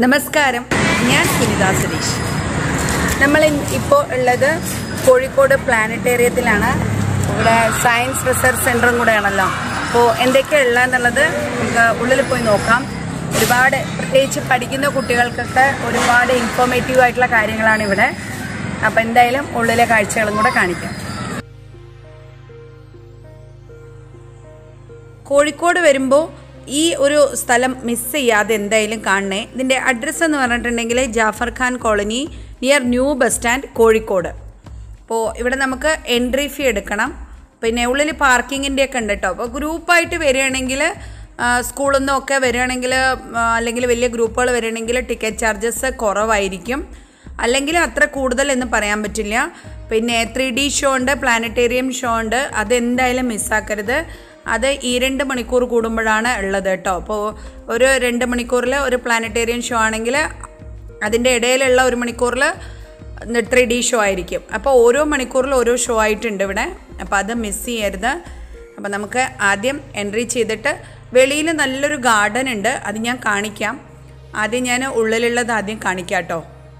നമസ്കാരം ഞാൻ സുനിത സുരേഷ് നമ്മൾ ഇപ്പോൾ ഉള്ളത് കോഴിക്കോട് പ്ലാനറ്റേറിയത്തിലാണ് ഇവിടെ സയൻസ് റിസർച്ച് സെൻ്ററും കൂടെയാണല്ലോ അപ്പോൾ എന്തൊക്കെയാണ് ഉള്ളതെന്നുള്ളത് നമുക്ക് ഉള്ളിൽ പോയി നോക്കാം ഒരുപാട് പ്രത്യേകിച്ച് പഠിക്കുന്ന കുട്ടികൾക്കൊക്കെ ഒരുപാട് ഇൻഫോർമേറ്റീവ് ആയിട്ടുള്ള കാര്യങ്ങളാണ് ഇവിടെ അപ്പോൾ എന്തായാലും ഉള്ളിലെ കാഴ്ചകളും കൂടെ കാണിക്കാം കോഴിക്കോട് വരുമ്പോൾ ഈ ഒരു സ്ഥലം മിസ് ചെയ്യാതെ എന്തായാലും കാണണേ ഇതിൻ്റെ അഡ്രസ്സ് എന്ന് പറഞ്ഞിട്ടുണ്ടെങ്കിൽ Jafar Khan colony near new bus stand Kozhikode അപ്പോൾ ഇവിടെ നമുക്ക് എൻട്രി ഫീ എടുക്കണം പിന്നെ ഉള്ളിൽ പാർക്കിങ്ങിൻ്റെ ഒക്കെ ഉണ്ട് കേട്ടോ അപ്പോൾ ഗ്രൂപ്പായിട്ട് വരികയാണെങ്കിൽ സ്കൂളിൽ നിന്നൊക്കെ വരികയാണെങ്കിൽ അല്ലെങ്കിൽ വലിയ ഗ്രൂപ്പുകൾ വരികയാണെങ്കിൽ ടിക്കറ്റ് ചാർജസ് കുറവായിരിക്കും അല്ലെങ്കിൽ അത്ര കൂടുതൽ എന്ന് പറയാൻ പറ്റില്ല പിന്നെ ത്രീ ഡി ഷോ ഉണ്ട് പ്ലാനറ്റേറിയം ഷോ ഉണ്ട് അതെന്തായാലും മിസ്സാക്കരുത് അത് ഈ രണ്ട് മണിക്കൂർ കൂടുമ്പോഴാണ് ഉള്ളത് കേട്ടോ അപ്പോൾ ഒരു രണ്ട് മണിക്കൂറിൽ ഒരു പ്ലാനറ്റേറിയം ഷോ ആണെങ്കിൽ അതിൻ്റെ ഇടയിലുള്ള ഒരു മണിക്കൂറിൽ ത്രീ ഡി ഷോ ആയിരിക്കും അപ്പോൾ ഓരോ മണിക്കൂറിൽ ഓരോ ഷോ ആയിട്ടുണ്ട് ഇവിടെ അപ്പോൾ അത് മിസ് ചെയ്യരുത് അപ്പോൾ നമുക്ക് ആദ്യം എൻട്രി ചെയ്തിട്ട് വെളിയിൽ നല്ലൊരു ഗാർഡൻ ഉണ്ട് അത് ഞാൻ കാണിക്കാം ആദ്യം ഞാൻ ഉള്ളിലുള്ളത് ആദ്യം കാണിക്കാം കേട്ടോ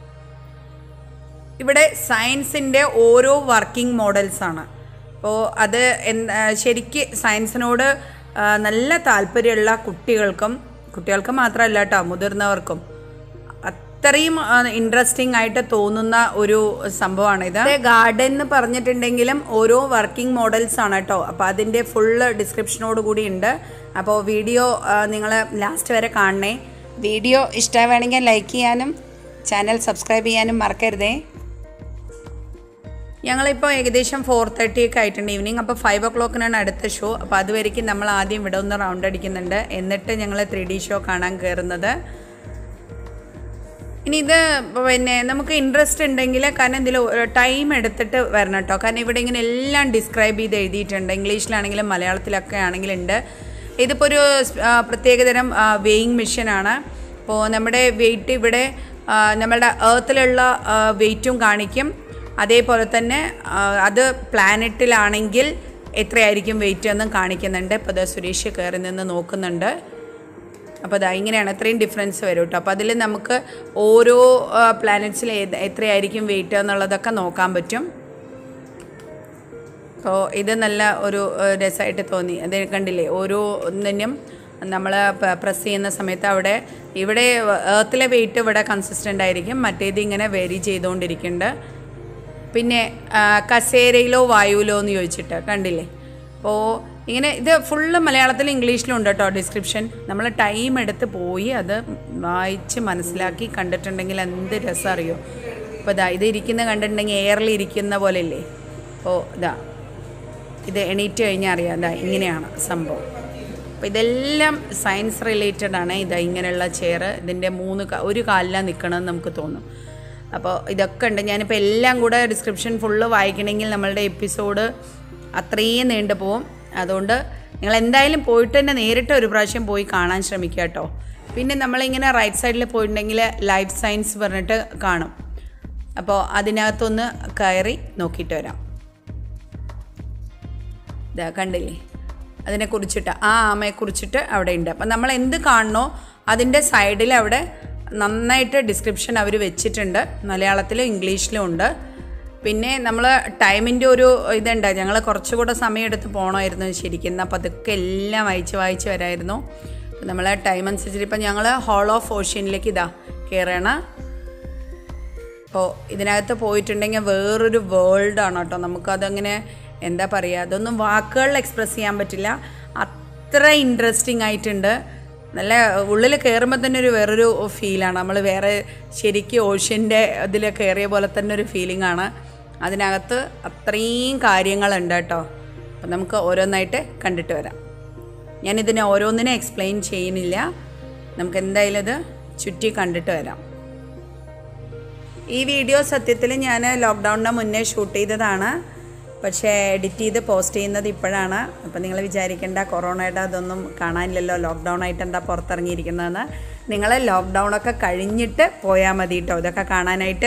ഇവിടെ സയൻസിൻ്റെ ഓരോ വർക്കിംഗ് മോഡൽസ് ആണ് അപ്പോൾ അത് എന്താ ശരിക്ക് സയൻസിനോട് ആ, നല്ല താല്പര്യമുള്ള കുട്ടികൾക്കും കുട്ടികൾക്ക് മാത്രമല്ല കേട്ടോ മുതിർന്നവർക്കും അത്രയും ഇൻട്രസ്റ്റിംഗ് ആയിട്ട് തോന്നുന്ന ഒരു സംഭവമാണ് ഇത് ഗാർഡൻ എന്ന് പറഞ്ഞിട്ടുണ്ടെങ്കിലും ഓരോ വർക്കിംഗ് മോഡൽസ് ആണ് കേട്ടോ അപ്പോൾ അതിൻ്റെ ഫുള്ള് ഡിസ്ക്രിപ്ഷനോട് കൂടി ഉണ്ട് അപ്പോൾ വീഡിയോ നിങ്ങൾ ലാസ്റ്റ് വരെ കാണണേ വീഡിയോ ഇഷ്ടമാണെങ്കിൽ ലൈക്ക് ചെയ്യാനും ചാനൽ സബ്സ്ക്രൈബ് ചെയ്യാനും മറക്കരുതേ ഞങ്ങളിപ്പോൾ ഏകദേശം ഫോർ തേർട്ടി ഒക്കെ ആയിട്ടുണ്ട് ഈവനിങ് അപ്പോൾ ഫൈവ് ഒ ക്ലോക്കിനാണ് അടുത്ത ഷോ അപ്പോൾ അതുവരേക്കും നമ്മൾ ആദ്യം ഇവിടെ ഒന്ന് റൗണ്ട് അടിക്കുന്നുണ്ട് എന്നിട്ട് ഞങ്ങൾ ത്രീ ഡി ഷോ കാണാൻ കയറുന്നത് ഇനി ഇത് പിന്നെ നമുക്ക് ഇൻട്രസ്റ്റ് ഉണ്ടെങ്കിൽ കാരണം ഇതിൽ ടൈം എടുത്തിട്ട് വരണം കേട്ടോ കാരണം ഇവിടെ ഇങ്ങനെ എല്ലാം ഡിസ്ക്രൈബ് ചെയ്ത് എഴുതിയിട്ടുണ്ട് ഇംഗ്ലീഷിലാണെങ്കിലും മലയാളത്തിലൊക്കെ ആണെങ്കിലും ഉണ്ട് ഇതിപ്പോൾ ഒരു ആ, പ്രത്യേകതരം വെയിങ് മെഷീനാണ് അപ്പോൾ നമ്മുടെ വെയിറ്റ് ഇവിടെ ആ, നമ്മളുടെ ഏർത്തിലുള്ള വെയിറ്റും കാണിക്കും അതേപോലെ തന്നെ ആ, അത് പ്ലാനറ്റിലാണെങ്കിൽ എത്രയായിരിക്കും വെയിറ്റ് എന്നും കാണിക്കുന്നുണ്ട് ഇപ്പോൾ ഇത് സുരേഷ് കയറി നിന്ന് നോക്കുന്നുണ്ട് അപ്പോൾ അതാ ഇങ്ങനെയാണ് അത്രയും ഡിഫറൻസ് വരും കേട്ടോ അപ്പോൾ അതിൽ നമുക്ക് ഓരോ പ്ലാനറ്റ്സിൽ എത്രയായിരിക്കും വെയിറ്റ് എന്നുള്ളതൊക്കെ നോക്കാൻ പറ്റും അപ്പോൾ ഇത് നല്ല ഒരു ഏഹ്, രസമായിട്ട് തോന്നി അത് കണ്ടില്ലേ ഓരോ ഒന്നിനും നമ്മൾ പ്രസ് ചെയ്യുന്ന സമയത്ത് അവിടെ ഇവിടെ ഏർത്തിലെ വെയിറ്റ് ഇവിടെ കൺസിസ്റ്റൻ്റ് ആയിരിക്കും മറ്റേത് ഇങ്ങനെ വേരി ചെയ്തുകൊണ്ടിരിക്കുന്നുണ്ട് പിന്നെ ആ, കസേരയിലോ വായുവിലോ എന്ന് ചോദിച്ചിട്ട് കണ്ടില്ലേ അപ്പോൾ ഇങ്ങനെ ഇത് ഫുള്ള് മലയാളത്തിലും ഇംഗ്ലീഷിലും ഉണ്ട് കേട്ടോ ഡിസ്ക്രിപ്ഷൻ നമ്മൾ ടൈം എടുത്ത് പോയി അത് വായിച്ച് മനസ്സിലാക്കി കണ്ടിട്ടുണ്ടെങ്കിൽ എന്ത് രസം അറിയോ അപ്പോൾ ഇതാ ഇത് ഇരിക്കുന്ന കണ്ടിട്ടുണ്ടെങ്കിൽ എയറിൽ ഇരിക്കുന്ന പോലെ ഇല്ലേ അപ്പോൾ ഇതാ ഇത് എണീറ്റ് കഴിഞ്ഞാൽ അറിയാം ഇതാ ഇങ്ങനെയാണ് സംഭവം അപ്പോൾ ഇതെല്ലാം സയൻസ് റിലേറ്റഡ് ആണ് ഇതാ ഇങ്ങനെയുള്ള ചെയർ ഇതിൻ്റെ മൂന്ന് കാ- ഒരു കാലിലാണ് നിൽക്കണമെന്ന് നമുക്ക് തോന്നും അപ്പോൾ ഇതൊക്കെ ഉണ്ട് ഞാനിപ്പോൾ എല്ലാം കൂടെ ഡിസ്ക്രിപ്ഷൻ ഫുള്ള് വായിക്കണമെങ്കിൽ നമ്മളുടെ എപ്പിസോഡ് അത്രയും നീണ്ടു പോവും അതുകൊണ്ട് നിങ്ങൾ എന്തായാലും പോയിട്ട് തന്നെ നേരിട്ട് ഒരു പ്രാവശ്യം പോയി കാണാൻ ശ്രമിക്കുക കേട്ടോ പിന്നെ നമ്മളിങ്ങനെ റൈറ്റ് സൈഡിൽ പോയിട്ടുണ്ടെങ്കിൽ ലൈഫ് സയൻസ് പറഞ്ഞിട്ട് കാണും അപ്പോൾ അതിനകത്തൊന്ന് കയറി നോക്കിയിട്ട് വരാം ഇതാ കണ്ടില്ലേ അതിനെ കുറിച്ചിട്ട് ആ ആമയെ കുറിച്ചിട്ട് അവിടെ ഉണ്ട് അപ്പം നമ്മൾ എന്ത് കാണണോ അതിൻ്റെ സൈഡിൽ അവിടെ നന്നായിട്ട് ഡിസ്ക്രിപ്ഷൻ അവർ വെച്ചിട്ടുണ്ട് മലയാളത്തിലും ഇംഗ്ലീഷിലും ഉണ്ട് പിന്നെ നമ്മൾ ടൈമിൻ്റെ ഒരു ഇതുണ്ട് ഞങ്ങൾ കുറച്ചുകൂടെ സമയമെടുത്ത് പോകണമായിരുന്നു ശരിക്കും അപ്പോൾ അതൊക്കെ എല്ലാം വായിച്ച് വായിച്ച് വരായിരുന്നു അപ്പം നമ്മൾ ടൈം അനുസരിച്ചിട്ട് ഇപ്പം ഞങ്ങൾ ഹോൾ ഓഫ് ഓഷ്യനിലേക്ക് ഇതാ കയറണം അപ്പോൾ ഇതിനകത്ത് പോയിട്ടുണ്ടെങ്കിൽ വേറൊരു വേൾഡാണ് കേട്ടോ നമുക്കതങ്ങനെ എന്താ പറയുക അതൊന്നും വാക്കുകളിൽ എക്സ്പ്രസ് ചെയ്യാൻ പറ്റില്ല അത്ര ഇൻട്രസ്റ്റിംഗ് ആയിട്ടുണ്ട് നല്ല ഉള്ളിൽ കയറുമ്പോൾ തന്നെ ഒരു വേറൊരു ഫീലാണ് നമ്മൾ വേറെ ശരിക്കും ഓഷ്യൻ്റെ ഇതിൽ കയറിയ പോലെ തന്നെ ഒരു ഫീലിംഗ് ആണ് അതിനകത്ത് അത്രയും കാര്യങ്ങളുണ്ട് കേട്ടോ അപ്പം നമുക്ക് ഓരോന്നായിട്ട് കണ്ടിട്ട് വരാം ഞാനിതിനെ ഓരോന്നിനെ എക്സ്പ്ലെയിൻ ചെയ്യുന്നില്ല നമുക്ക് എന്തായാലും ഇത് ചുറ്റി കണ്ടിട്ട് വരാം ഈ വീഡിയോ സത്യത്തിൽ ഞാൻ ലോക്ക്ഡൗണിന് മുന്നേ ഷൂട്ട് ചെയ്തതാണ് പക്ഷേ എഡിറ്റ് ചെയ്ത് പോസ്റ്റ് ചെയ്യുന്നത് ഇപ്പോഴാണ് അപ്പം നിങ്ങൾ വിചാരിക്കേണ്ട കൊറോണയുടെ അതൊന്നും കാണാനില്ലല്ലോ ലോക്ക്ഡൗൺ ആയിട്ട് എന്താ പുറത്തിറങ്ങിയിരിക്കുന്നതെന്ന് നിങ്ങൾ ലോക്ക്ഡൗണൊക്കെ കഴിഞ്ഞിട്ട് പോയാൽ മതി കേട്ടോ ഇതൊക്കെ കാണാനായിട്ട്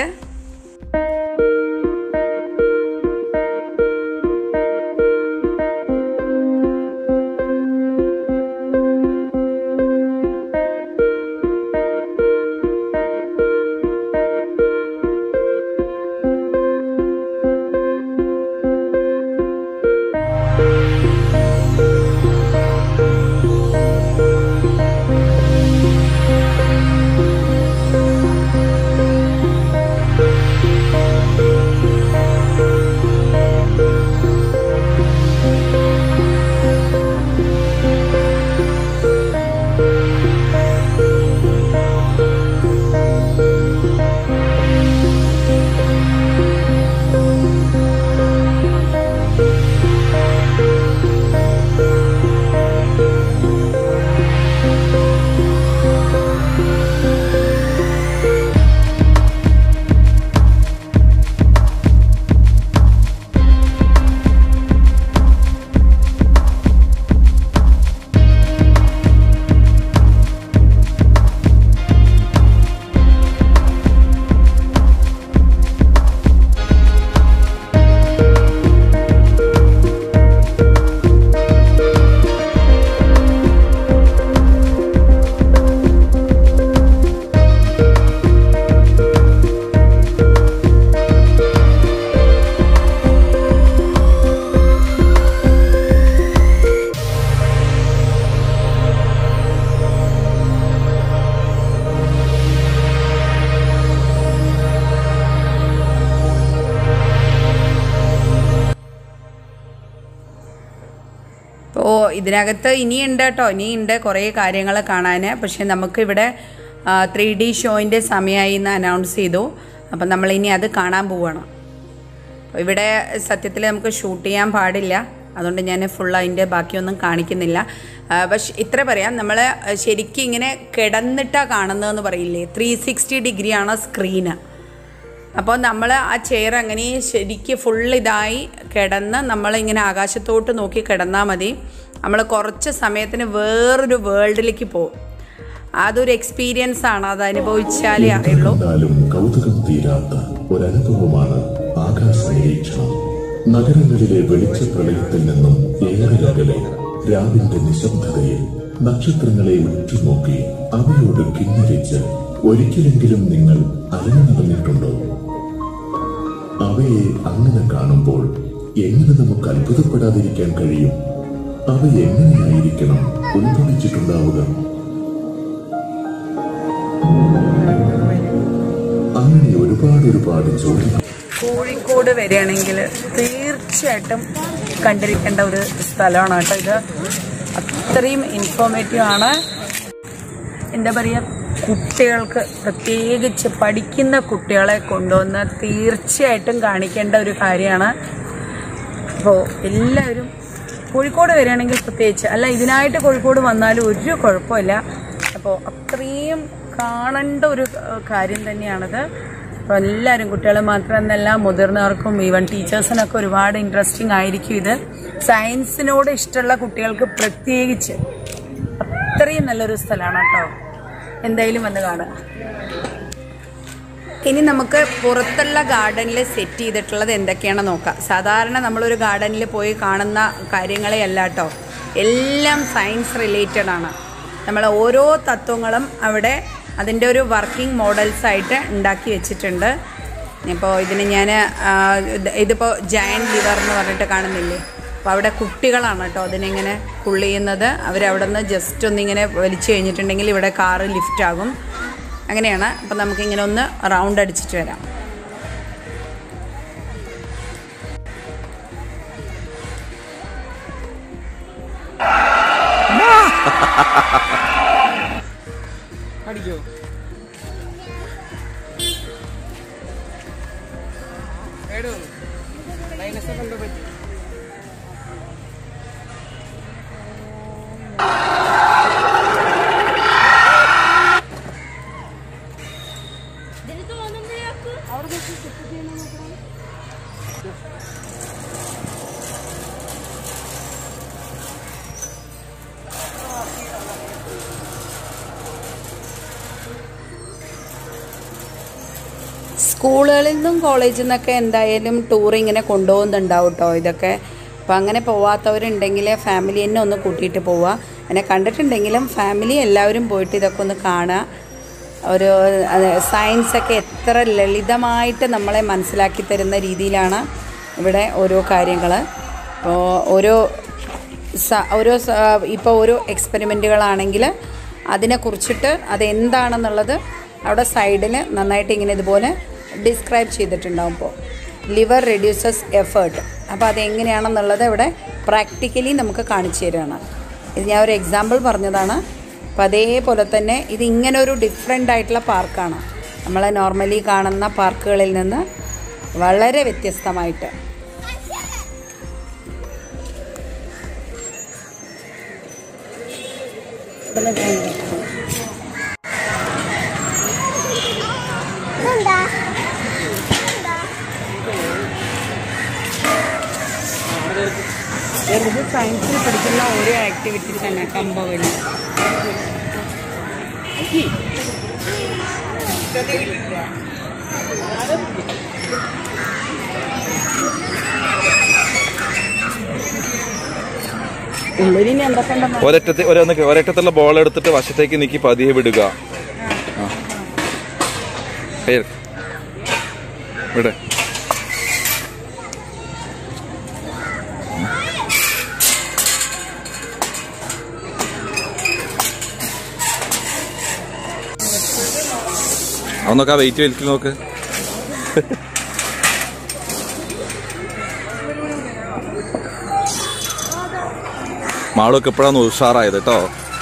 അപ്പോൾ ഇതിനകത്ത് ഇനിയുണ്ട് കേട്ടോ ഇനിയുണ്ട് കുറേ കാര്യങ്ങൾ കാണാൻ പക്ഷേ നമുക്കിവിടെ ത്രീ ഡി ഷോയിൻ്റെ സമയമായി എന്ന് അനൗൺസ് ചെയ്തു അപ്പം നമ്മളിനി അത് കാണാൻ പോവുകയാണ് അപ്പോൾ ഇവിടെ സത്യത്തിൽ നമുക്ക് ഷൂട്ട് ചെയ്യാൻ പാടില്ല അതുകൊണ്ട് ഞാൻ ഫുൾ അതിൻ്റെ ബാക്കിയൊന്നും കാണിക്കുന്നില്ല ആ, പക്ഷെ ഇത്ര പറയാം നമ്മൾ ശരിക്കും ഇങ്ങനെ കിടന്നിട്ടാണ് കാണുന്നതെന്ന് പറയില്ലേ ത്രീ സിക്സ്റ്റി ഡിഗ്രിയാണ് സ്ക്രീന് അപ്പോൾ നമ്മൾ ആ ചെയർ അങ്ങനെ ശരിക്ക് ഫുൾ ഇതായി കിടന്ന് നമ്മളിങ്ങനെ ആകാശത്തോട്ട് നോക്കി കിടന്നാൽ മതി നമ്മൾ കുറച്ച് സമയത്തിന് വേറൊരു വേൾഡിലേക്ക് പോകും അതൊരു എക്സ്പീരിയൻസ് ആണ് അത് അനുഭവിച്ചാലേ അറിയുള്ളൂ എന്നാലും കൗതുകം തീരാത്ത ഒരനുഭവമാണ് ആകാശ നിരീക്ഷണം നഗരങ്ങളിലെ വെളിച്ചപ്രളയത്തിൽ നിന്നും ഏറെ അകലെ രാവിന്റെ നിശബ്ദതയിൽ നക്ഷത്രങ്ങളെ ഉറ്റുനോക്കി അവയോട് കിന്നരിച്ച് ഒരിക്കലെങ്കിലും നിങ്ങൾ അലഞ്ഞു നടന്നിട്ടുണ്ടോ അവയെ അങ്ങനെ കാണുമ്പോൾ എങ്ങനെ നമുക്ക് അത്ഭുതപ്പെടാതിരിക്കാൻ കഴിയും അവ എങ്ങനെയായിരിക്കണം ഉത്ഭവിച്ചിട്ടുണ്ടാവുക അങ്ങനെ ഒരുപാട് ഒരുപാട് ചോദ്യങ്ങൾ കോഴിക്കോട് വരികയാണെങ്കിൽ തീർച്ചയായിട്ടും കണ്ടിരിക്കേണ്ട ഒരു സ്ഥലമാണ് കേട്ടോ ഇത് അത്രയും ഇൻഫോർമേറ്റീവ് ആണ് എന്താ പറയുക കുട്ടികൾക്ക് പ്രത്യേകിച്ച് പഠിക്കുന്ന കുട്ടികളെ കൊണ്ടുവന്ന് തീർച്ചയായിട്ടും കാണിക്കേണ്ട ഒരു കാര്യമാണ് അപ്പോൾ എല്ലാവരും കോഴിക്കോട് വരികയാണെങ്കിൽ പ്രത്യേകിച്ച് അല്ല ഇതിനായിട്ട് കോഴിക്കോട് വന്നാലും ഒരു കുഴപ്പമില്ല അപ്പോൾ അത്രയും കാണേണ്ട ഒരു ഏഹ്, കാര്യം തന്നെയാണത് അപ്പോൾ എല്ലാവരും കുട്ടികൾ മാത്രമെന്നല്ല മുതിർന്നവർക്കും ഈവൻ ടീച്ചേഴ്സിനൊക്കെ ഒരുപാട് ഇൻട്രസ്റ്റിംഗ് ആയിരിക്കും ഇത് സയൻസിനോട് ഇഷ്ടമുള്ള കുട്ടികൾക്ക് പ്രത്യേകിച്ച് അത്രയും നല്ലൊരു സ്ഥലമാണ് കേട്ടോ എന്തായാലും വന്ന് കാണുക ഇനി നമുക്ക് പുറത്തുള്ള ഗാർഡനിൽ സെറ്റ് ചെയ്തിട്ടുള്ളത് എന്തൊക്കെയാണെന്ന് നോക്കാം സാധാരണ നമ്മളൊരു ഗാർഡനിൽ പോയി കാണുന്ന കാര്യങ്ങളെ അല്ല കേട്ടോ എല്ലാം സയൻസ് റിലേറ്റഡ് ആണ് നമ്മൾ ഓരോ തത്വങ്ങളും അവിടെ അതിൻ്റെ ഒരു വർക്കിംഗ് മോഡൽസ് ആയിട്ട് ഉണ്ടാക്കി വെച്ചിട്ടുണ്ട് ഇപ്പോൾ ഇതിന് ഞാൻ ഇതിപ്പോൾ ജയൻറ്റ് ലിവർ എന്ന് പറഞ്ഞിട്ട് കാണുന്നില്ലേ അപ്പോൾ അവിടെ കുട്ടികളാണ് കേട്ടോ അതിനിങ്ങനെ പുള്ളി ചെയ്യുന്നത് അവരവിടെ നിന്ന് ജസ്റ്റ് ഒന്നിങ്ങനെ വലിച്ചു കഴിഞ്ഞിട്ടുണ്ടെങ്കിൽ ഇവിടെ കാറ് ലിഫ്റ്റ് ആകും അങ്ങനെയാണ് അപ്പം നമുക്കിങ്ങനെ ഒന്ന് റൗണ്ട് അടിച്ചിട്ട് വരാം അടിക്കോ ഏടോ ഡൈനസർ കണ്ടോ പറ്റി സ്കൂളുകളിൽ നിന്നും കോളേജിൽ നിന്നൊക്കെ എന്തായാലും ടൂർ ഇങ്ങനെ കൊണ്ടുപോകുന്നുണ്ടാവും കേട്ടോ ഇതൊക്കെ അപ്പം അങ്ങനെ പോവാത്തവരുണ്ടെങ്കിൽ ഫാമിലി തന്നെ ഒന്ന് കൂട്ടിയിട്ട് പോവുക എന്നെ കണ്ടിട്ടുണ്ടെങ്കിലും ഫാമിലി എല്ലാവരും പോയിട്ട് ഇതൊക്കെ ഒന്ന് കാണുക ഒരു സയൻസൊക്കെ എത്ര ലളിതമായിട്ട് നമ്മളെ മനസ്സിലാക്കി തരുന്ന രീതിയിലാണ് ഇവിടെ ഓരോ കാര്യങ്ങൾ അപ്പോൾ ഓരോ സ- ഓരോ ഇപ്പോൾ ഓരോ എക്സ്പെരിമെൻറ്റുകളാണെങ്കിൽ അതിനെക്കുറിച്ചിട്ട് അതെന്താണെന്നുള്ളത് അവിടെ സൈഡിൽ നന്നായിട്ട് ഇങ്ങനെ ഇതുപോലെ ഡിസ്ക്രൈബ് ചെയ്തിട്ടുണ്ടാവും ഇപ്പോൾ ലിവർ റെഡ്യൂസസ് എഫേർട്ട് അപ്പോൾ അതെങ്ങനെയാണെന്നുള്ളത് ഇവിടെ പ്രാക്ടിക്കലി നമുക്ക് കാണിച്ചു തരികയാണ് ഇത് ഞാൻ ഒരു എക്സാമ്പിൾ പറഞ്ഞതാണ് അപ്പോൾ അതേപോലെ തന്നെ ഇത് ഇങ്ങനെ ഒരു ഡിഫറെൻ്റ് ആയിട്ടുള്ള പാർക്കാണ് നമ്മൾ നോർമലി കാണുന്ന പാർക്കുകളിൽ നിന്ന് വളരെ വ്യത്യസ്തമായിട്ട് ഇത് സയൻസിൽ പഠിക്കുന്ന ഓരോ ആക്ടിവിറ്റി തന്നെ കമ്പവലി ഉള്ളിൽ എന്തൊക്കെ ഉണ്ടെന്ന് ഒരറ്റത്തെ ഒരൊന്ന് ഒരറ്റത്തുള്ള ബോൾ എടുത്തിട്ട് വശത്തേക്ക് നീക്കി പതിയെ വിടുക ആ. കയ്യിൽ. വിട് അവൻ നോക്ക് ആ വെയിറ്റ് വലിക്കൽ നോക്ക് മാളൊക്കെ എപ്പോഴാണ് ഉഷാറായത് കേട്ടോ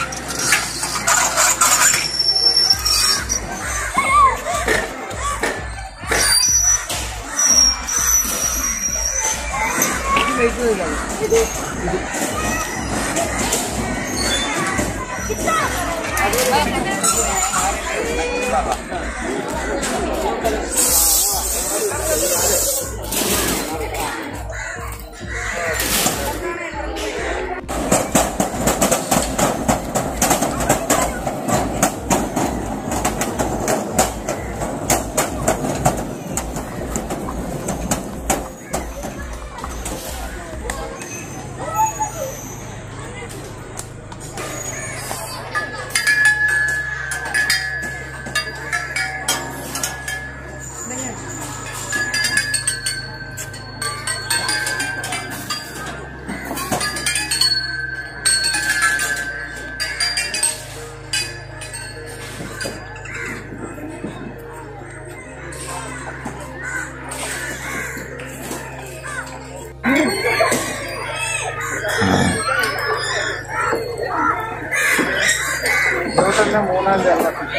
ഇരുപത്തൊന്ന് മൂന്നാം തീയതി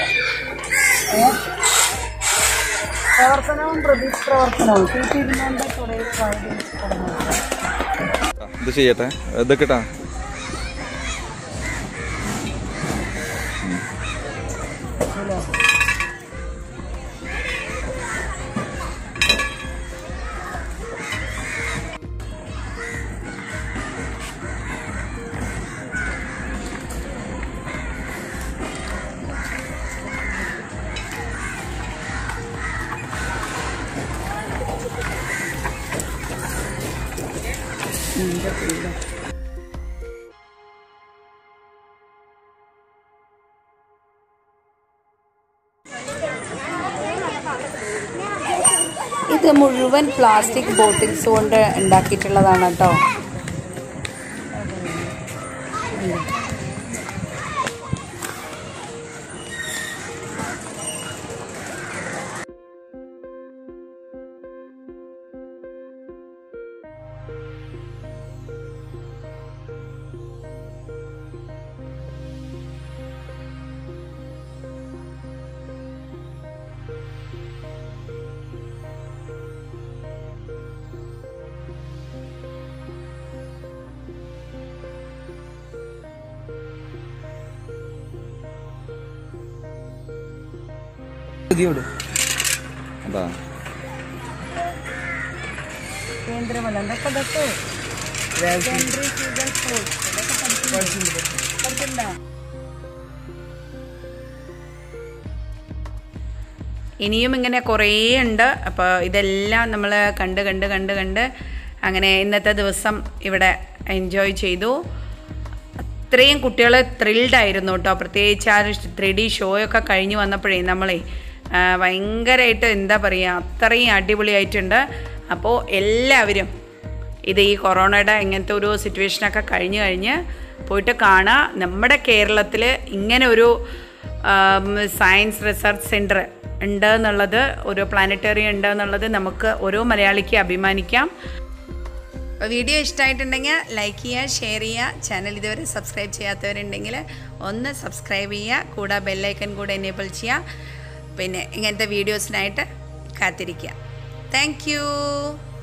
പ്രവർത്തനവും പ്രതിപ്രവർത്തനവും സി പി ഇരുന്നോണ്ട് കുറേ ഇത് ചെയ്യട്ടെ ഇതൊക്കെ ഇട്ടാ ഇത് മുഴുവൻ പ്ലാസ്റ്റിക് ബോട്ടിൽസ് കൊണ്ട് ഉണ്ടാക്കിയിട്ടുള്ളതാണ് കേട്ടോ പുതിയോട് അതാ കേന്ദ്രമല്ല എന്തൊക്കെ ഇതൊക്കെ സെക്കൻഡറി ഷുഗർ ഫ്രൂട്ട്സ് ഇതൊക്കെ പഠിച്ചില്ല ഇനിയും ഇങ്ങനെ കുറേ ഉണ്ട് അപ്പോൾ ഇതെല്ലാം നമ്മൾ കണ്ട് കണ്ട് കണ്ട് കണ്ട് അങ്ങനെ ഇന്നത്തെ ദിവസം ഇവിടെ എൻജോയ് ചെയ്തു അത്രയും കുട്ടികൾ ത്രിൽഡ് ആയിരുന്നു കേട്ടോ പ്രത്യേകിച്ച് ആ ത്രീ ഡി ഷോയൊക്കെ കഴിഞ്ഞ് വന്നപ്പോഴേ നമ്മളെ ആ, ഭയങ്കരമായിട്ട് എന്താ പറയുക അത്രയും അടിപൊളിയായിട്ടുണ്ട് അപ്പോൾ എല്ലാവരും ഇത് ഈ കൊറോണയുടെ ഇങ്ങനത്തെ ഒരു സിറ്റുവേഷനൊക്കെ കഴിഞ്ഞ് കഴിഞ്ഞ് പോയിട്ട് കാണുക നമ്മുടെ കേരളത്തിൽ ഇങ്ങനെ ഒരു സയൻസ് റിസർച്ച് സെൻറ്റർ ഉണ്ട് എന്നുള്ളത് ഒരു പ്ലാനറ്ററിയം ഉണ്ട് എന്നുള്ളത് നമുക്ക് ഓരോ മലയാളിക്ക് അഭിമാനിക്കാം അപ്പോൾ വീഡിയോ ഇഷ്ടമായിട്ടുണ്ടെങ്കിൽ ലൈക്ക് ചെയ്യുക ഷെയർ ചെയ്യുക ചാനൽ ഇതുവരെ സബ്സ്ക്രൈബ് ചെയ്യാത്തവരുണ്ടെങ്കിൽ ഒന്ന് സബ്സ്ക്രൈബ് ചെയ്യുക കൂടെ ബെല്ലൈക്കൺ കൂടെ എനേബിൾ ചെയ്യുക പിന്നെ ഇങ്ങനത്തെ വീഡിയോസിനായിട്ട് കാത്തിരിക്കുക താങ്ക്